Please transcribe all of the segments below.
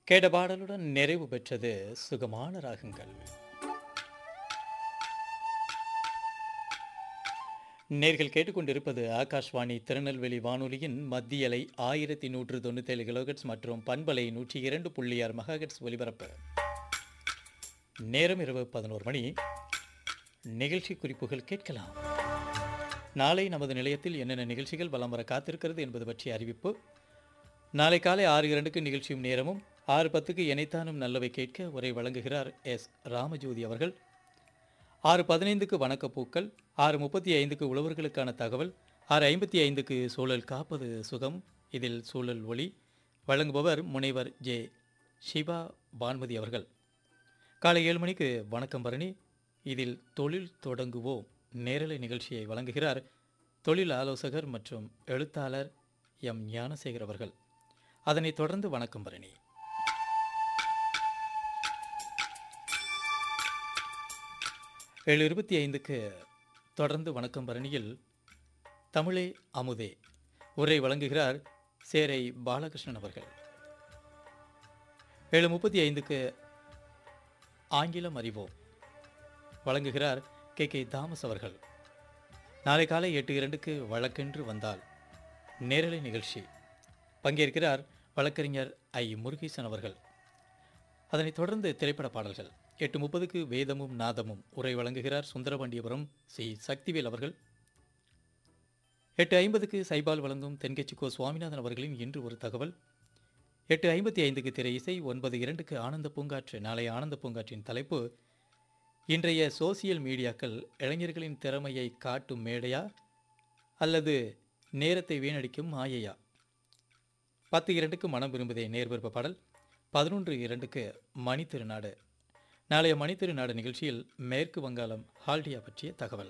கேட்ட பாடலுடன் நிறைவு பெற்றது சுகமான ராகங்கள் நேர்கள் கேட்டுக்கொண்டிருப்பது ஆகாஷ்வாணி திருநெல்வேலி வானொலியின் மத்திய அலை ஆயிரத்தி நூற்று தொண்ணூத்தேழு கிலோகட்ஸ் மற்றும் பண்பலை நூற்றி இரண்டு புள்ளி ஆறு மெகாஹெட்ஸ் ஒலிபரப்பு நேரம் இரவு பதினோரு மணி நிகழ்ச்சி குறிப்புகள் கேட்கலாம் நாளை நமது நிலையத்தில் என்னென்ன நிகழ்ச்சிகள் வலம் வர காத்திருக்கிறது என்பது பற்றிய அறிவிப்பு நாளை காலை ஆறு இரண்டுக்கு நிகழ்ச்சியும் நேரமும் ஆறு பத்துக்கு இணைத்தானும் நல்லவை கேட்க உரை வழங்குகிறார் எஸ் ராமஜோதி அவர்கள் ஆறு பதினைந்துக்கு வணக்கப்பூக்கள் ஆறு முப்பத்தி ஐந்துக்கு உழவர்களுக்கான தகவல் ஆறு ஐம்பத்தி ஐந்துக்கு சூழல் காப்பது சுகம் இதில் சூழல் ஒளி வழங்குபவர் முனைவர் ஜே சிவா பான்மதி அவர்கள் காலை ஏழு மணிக்கு வணக்கம் பரணி இதில் தொழில் தொடங்குவோம் நேரலை நிகழ்ச்சியை வழங்குகிறார் தொழில் ஆலோசகர் மற்றும் எழுத்தாளர் எம் ஞானசேகர் அவர்கள் அதனைத் தொடர்ந்து வணக்கம் பரணி ஏழு இருபத்தி ஐந்துக்கு தொடர்ந்து வணக்கம் பரணியில் தமிழே அமுதே உரை வழங்குகிறார் சேரை பாலகிருஷ்ணன் அவர்கள் ஏழு முப்பத்தி ஐந்துக்கு ஆங்கிலம் அறிவோம் வழங்குகிறார் கே கே தாமஸ் அவர்கள் நாளை காலை எட்டு இரண்டுக்கு வழக்கென்று வந்தால் நேரலை நிகழ்ச்சி பங்கேற்கிறார் வழக்கறிஞர் ஐ முருகேசன் அவர்கள் அதனைத் தொடர்ந்து திரைப்பட பாடல்கள் எட்டு முப்பதுக்கு வேதமும் நாதமும் உரை வழங்குகிறார் சுந்தரபாண்டியபுரம் சி சக்திவேல் அவர்கள் எட்டு ஐம்பதுக்கு சைபால் வழங்கும் தென்கட்சிக்கோ சுவாமிநாதன் அவர்களின் இன்று ஒரு தகவல் எட்டு ஐம்பத்தி ஐந்துக்கு திரை இசை ஒன்பது இரண்டுக்கு ஆனந்த பூங்காற்று நாளைய ஆனந்த பூங்காற்றின் தலைப்பு இன்றைய சோசியல் மீடியாக்கள் இளைஞர்களின் திறமையை காட்டும் மேடையா அல்லது நேரத்தை வீணடிக்கும் மாயையா பத்து இரண்டுக்கு மனம் விரும்புதே நேர்விருப்ப பாடல் பதினொன்று இரண்டுக்கு மணி திருநாடு நாளைய மணி திருநாடு நிகழ்ச்சியில் மேற்கு வங்காளம் ஹால்டியா பற்றிய தகவல்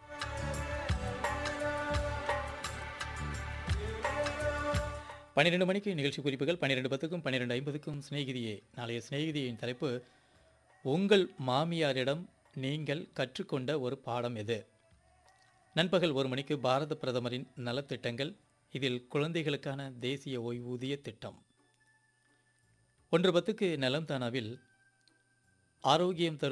பன்னிரெண்டு மணிக்கு நிகழ்ச்சி குறிப்புகள் பன்னிரெண்டு பத்துக்கும் பன்னிரெண்டு ஐம்பதுக்கும் சிநேகிதியே நாளைய சிநேகிதியின் தலைப்பு உங்கள் மாமியாரிடம் நீங்கள் கற்றுக்கொண்ட ஒரு பாடம் எது நண்பகல் ஒரு மணிக்கு பாரத பிரதமரின் நலத்திட்டங்கள் இதில் குழந்தைகளுக்கான தேசிய ஓய்வூதிய திட்டம் ஒன்று பத்துக்கு நலம் தானாவில் ஆரோக்கியம் தரும்